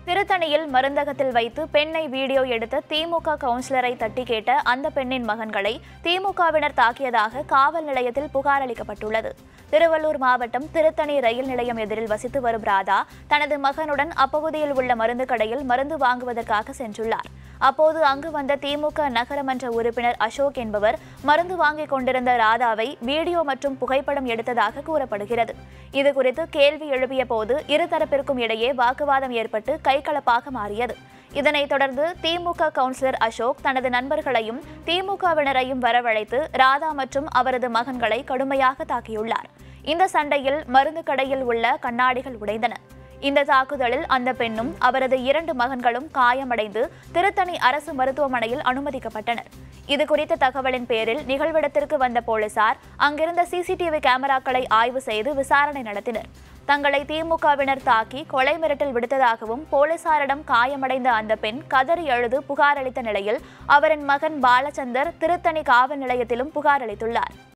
திருத்தணியில் மருந்தகத்தில் வைத்து பெண்ணை வீடியோ எடுத்த திமுக கவுன்சிலரை தட்டி கேட்ட அந்த பெண்ணின் மகன்களை திமுகவினர் தாக்கியதாக காவல் நிலையத்தில் புகார் அளிக்கப்பட்டுள்ளது திருவள்ளூர் மாவட்டம் திருத்தணி ரயில் நிலையம் எதிரில் வசித்து வரும் ராதா தனது மகனுடன் அப்பகுதியில் உள்ள மருந்து கடையில் மருந்து வாங்குவதற்காக சென்றுள்ளார் அப்போது அங்கு வந்த திமுக நகரமன்ற உறுப்பினர் அசோக் என்பவர் மருந்து வாங்கிக் கொண்டிருந்த ராதாவை வீடியோ மற்றும் புகைப்படம் எடுத்ததாக கூறப்படுகிறது இது குறித்து கேள்வி எழுப்பிய போது இருதரப்பிற்கும் இடையே வாக்குவாதம் ஏற்பட்டு கைகலப்பாக மாறியது இதனைத் தொடர்ந்து திமுக கவுன்சிலர் அசோக் தனது நண்பர்களையும் திமுகவினரையும் வரவழைத்து ராதா மற்றும் அவரது மகன்களை கடுமையாக தாக்கியுள்ளார் இந்த சண்டையில் மருந்து கடையில் உள்ள கண்ணாடிகள் உடைந்தன இந்த தாக்குதலில் அந்த பெண்ணும் அவரது இரண்டு மகன்களும் காயமடைந்து திருத்தணி அரசு மருத்துவமனையில் அனுமதிக்கப்பட்டனர் இது குறித்த தகவலின் பேரில் நிகழ்விடத்திற்கு வந்த போலீசார் அங்கிருந்த சிசிடிவி கேமராக்களை ஆய்வு செய்து விசாரணை நடத்தினர் தங்களை திமுகவினர் தாக்கி கொலை மிரட்டல் விடுத்ததாகவும் போலீசாரிடம் காயமடைந்த அந்த பெண் கதறி அழுது புகார் அளித்த நிலையில் அவரின் மகன் பாலச்சந்தர் திருத்தணி காவல் நிலையத்திலும் புகார் அளித்துள்ளார்